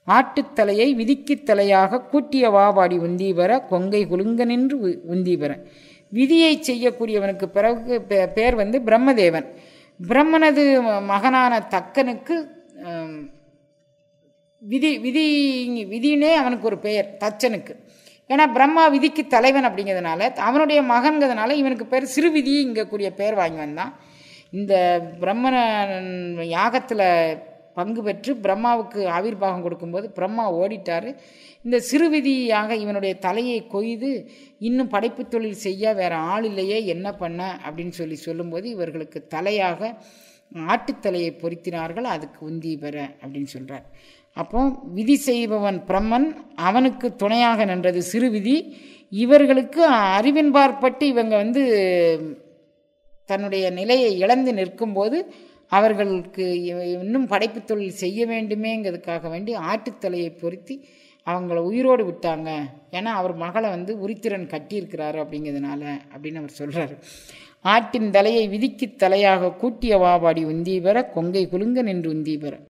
ஆட்டுத்தலையை விதிக்குத் தலையாக கூட்டிய வாபாடி உந்தி பெற கொங்கை குலுங்க நின்று உ- உந்தி பெற விதியை செய்யக்கூடியவனுக்கு பிறகு பே- பேர் வந்து பிரம்மதேவன் பிரம்மனது மகனான தக்கனுக்கு ஆம், விதி விதி விதினே அவனுக்கு ஒரு பெயர் தச்சனுக்கு ஏன்னா பிரம்மா விதிக்கு தலைவன் அப்படிங்கிறதுனால அவனுடைய மகன்கிறதுனால இவனுக்கு பேர் சிறுவிதி இங்கக்கூடிய பேர் வாங்கி வந்தான் இந்த பிரம்மன யாகத்தில் பங்கு பெற்று பிரம்மாவுக்கு ஆவிர்வாகம் கொடுக்கும்போது பிரம்மா ஓடிட்டாரு இந்த சிறுவிதியாக இவனுடைய தலையை கொய்து இன்னும் படைப்புத் தொழில் செய்ய வேற ஆள் இல்லையே என்ன பண்ண அப்படின்னு சொல்லி சொல்லும்போது இவர்களுக்கு தலையாக ஆட்டுத்தலையை பொருத்தினார்கள் அதுக்கு உந்தி பெற அப்படின்னு சொல்றார் அப்போ விதி செய்பவன் பிரம்மன் அவனுக்கு துணையாக நின்றது சிறுவிதி இவர்களுக்கு அறிவின்பாற்பட்டு இவங்க வந்து தன்னுடைய நிலையை இழந்து நிற்கும்போது அவர்களுக்கு இவ- இன்னும் படைப்புத் தொழில் செய்ய வேண்டுமேங்கிறதுக்காக வேண்டி ஆட்டுத்தலையை பொருத்தி அவங்கள உயிரோடு விட்டாங்க ஏன்னா அவர் மகளை வந்து உரித்திரன் கட்டியிருக்கிறாரு அப்படிங்கிறதுனால அப்படின்னு அவர் சொல்றாரு ஆட்டின் தலையை விதிக்கு தலையாக கூட்டிய வாபாடி உந்தி பெற கொங்கை குலுங்க நின்று உந்தி பெற